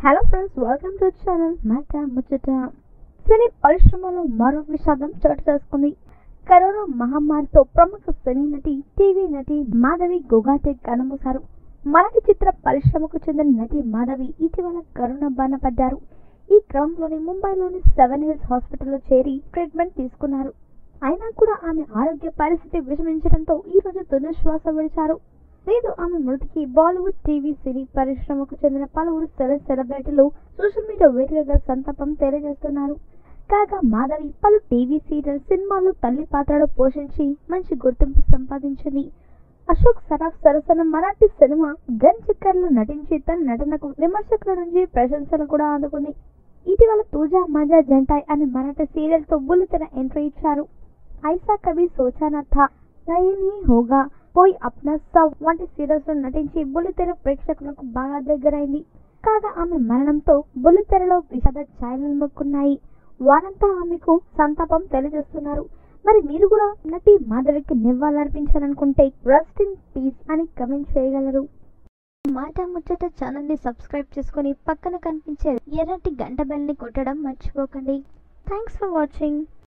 hello friends welcome to channel Maata Muchchata సినీ పరిశ్రమలో మరో విషాదం చోటు చేసుకుంది కరోనా మహమ్మారితో ప్రముఖ సినీ నటి టీవీ నటి మాధవి గోగాటే కనుమూశారు మరాఠీ చిత్ర పరిశ్రమకు చెందిన నటి మాధవి ఇటీవల కరోనా బారిన పడ్డారు ఈ క్రమంలోనే ముంబైలోని సెవెన్ హిల్స్ హాస్పిటల్లో చేరి ట్రీట్మెంట్ తీసుకున్నారు అయినా కూడా ఆమె ఆరోగ్య పరిస్థితి విషమించడంతో ఈ రోజు తుదిశ్వాస విడిచారు లేదు ఆమె మృతికి బాలీవుడ్ టీవీ సినీ పరిశ్రమకు చెందిన పలువురు సెల సెలబ్రిటీలు సోషల్ మీడియా వేదికగా సంతాపం తెలియజేస్తున్నారు కాగా మాధవి పలు టీవీ సీరియల్ సినిమాలు తల్లి పాత్రలు పోషించి మంచి గుర్తింపు సంపాదించింది అశోక్ సరాఫ్ సరసన మరాఠీ సినిమా గన్ చక్కర్లో నటించి తన నటనకు విమర్శకుల నుంచి ప్రశంసలు కూడా అందుకుంది ఇటీవల తూజా మజా జంటాయ్ అనే మరాఠీ సీరియల్ తో బుల్లితెర ఎంట్రీ ఇచ్చారు ఐసా కవి సోచానా థా నయని హోగా పోయి అప్నా సవ్ వంటి సీరియల్స్ లో నటించి బుల్లితెర ప్రేక్షకులకు బాగా దగ్గరైంది కాగా ఆమె మరణంతో బుల్లితెరలో విషాద ఛాయలు మొక్కున్నాయి వారంతా ఆమెకు సంతాపం తెలియజేస్తున్నారు మరి మీరు కూడా నటి మాధవికి నివాళులర్పించాలనుకుంటే రెస్ట్ ఇన్ పీస్ అని కమెంట్ చేయగలరు మాట ముచ్చట ఛానల్ ని సబ్స్క్రైబ్ చేసుకొని పక్కన కనిపించే ఎర్రటి గంట బెల్ ని కొట్టడం మర్చిపోకండి థ్యాంక్స్ ఫర్ వాచింగ్